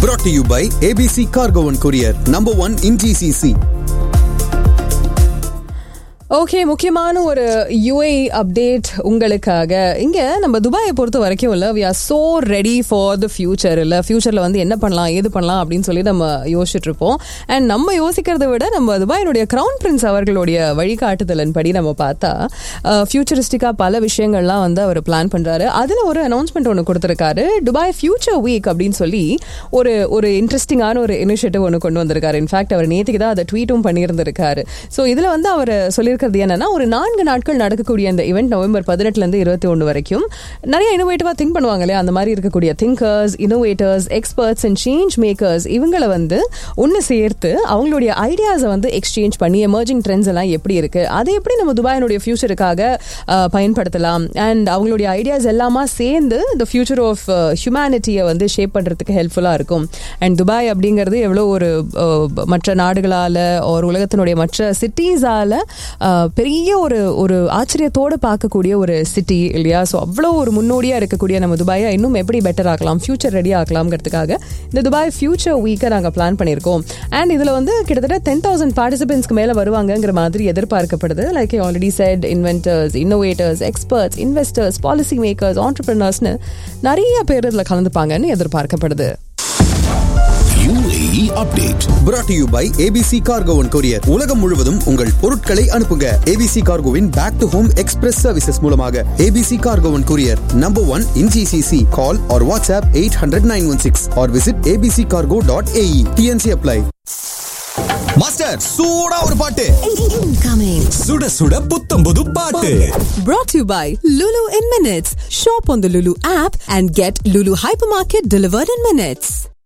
brought to you by ABC Cargo and Courier, number one in GCC. Okay முக்கியமான ஒரு UA update உங்களுக்காக இங்க நம்ம துபாயை பொறுத்த வரைக்கும் இல்ல we are so ready for the future இல்ல ஃபியூச்சர்ல வந்து என்ன பண்ணலாம் ஏது பண்ணலாம் அப்படின்னு சொல்லி நம்ம யோசிச்சுட்டு இருப்போம் அண்ட் நம்ம யோசிக்கிறத விட நம்ம துபாயினுடைய கிரவுன் பிரின்ஸ் அவர்களுடைய வழிகாட்டுதலின் படி நம்ம பார்த்தா ஃபியூச்சரிஸ்டிக்கா பல விஷயங்கள்லாம் வந்து அவர் பிளான் பண்றாரு அதுல ஒரு அனௌன்ஸ்மெண்ட் ஒன்று கொடுத்திருக்காரு துபாய் ஃபியூச்சர் வீக் அப்படின்னு சொல்லி ஒரு ஒரு இன்ட்ரெஸ்டிங்கான ஒரு இனிஷியேட்டிவ் ஒன்று கொண்டு வந்திருக்காரு இன்ஃபேக்ட் அவர் நேற்றுக்கு தான் அதை ட்வீட்டும் பண்ணியிருந்திருக்காரு ஸோ இதுல வந்து அவர் சொல்லியிருக்கிறது என்னன்னா ஒரு நான்கு நாட்கள் நடக்கக்கூடிய இந்த இவெண்ட் நவம்பர் பதினெட்டுல இருந்து இருபத்தி ஒன்று வரைக்கும் நிறைய இனோவேட்டிவா திங்க் பண்ணுவாங்க இல்லையா அந்த மாதிரி இருக்கக்கூடிய thinkers innovators experts and change makers இவங்களை வந்து ஒன்று சேர்த்து அவங்களுடைய ஐடியாஸை வந்து எக்ஸ்சேஞ்ச் பண்ணி எமர்ஜிங் ட்ரெண்ட்ஸ் எல்லாம் எப்படி இருக்கு அதை எப்படி நம்ம துபாயினுடைய ஃபியூச்சருக்காக அஹ், பயன்படுத்தலாம் அண்ட் அவங்களுடைய ஐடியாஸ் எல்லாமா சேர்ந்து இந்த ஃபியூச்சர் ஆஃப் ஹியூமனிட்டியை வந்து ஷேப் பண்றதுக்கு ஹெல்ப்ஃபுல்லா இருக்கும் அண்ட் துபாய் அப்படிங்கிறது எவ்வளோ ஒரு அஹ், மற்ற நாடுகளால ஒரு உலகத்தினுடைய மற்ற சிட்டிஸால பெரிய ஒரு ஒரு ஆச்சரியத்தோடு பார்க்கக்கூடிய ஒரு சிட்டி இல்லையா ஸோ அவ்வளோ ஒரு முன்னோடியா இருக்கக்கூடிய நம்ம துபாயை இன்னும் எப்படி பெட்டர் ஆக்கலாம் ஃபியூச்சர் ரெடி ஆக்கலாம்ங்கிறதுக்காக இந்த துபாய் ஃபியூச்சர் வீக்கை நாங்கள் பிளான் பண்ணியிருக்கோம் அண்ட் இதில் வந்து கிட்டத்தட்ட டென் தௌசண்ட் பார்ட்டிசிபென்ட்ஸ்க்கு மேலே வருவாங்கங்கிற மாதிரி எதிர்பார்க்கப்படுது like already set inventors innovators experts investors policy makers ஆண்டர்பிரினர்ஸ்னு நிறைய பேர் இதில் கலந்துப்பாங்கன்னு எதிர்பார்க்கப்படுது UAE update. brought to you by ABC Cargo and Courier. உலகம் முழுவதும் உங்கள் பொருட்களை அனுப்புங்க ABC Cargoவின் back to home express services மூலமாக ABC Cargo and Courier, number one in GCC. Call or WhatsApp 800-916 or visit abccargo.ae. TNC apply. Master சூடா ஒரு பாட்டு Incoming. சுட சுட புத்தம் புது பாட்டு Brought to you by Lulu in Minutes. Shop on the Lulu app and get Lulu Hypermarket delivered in minutes.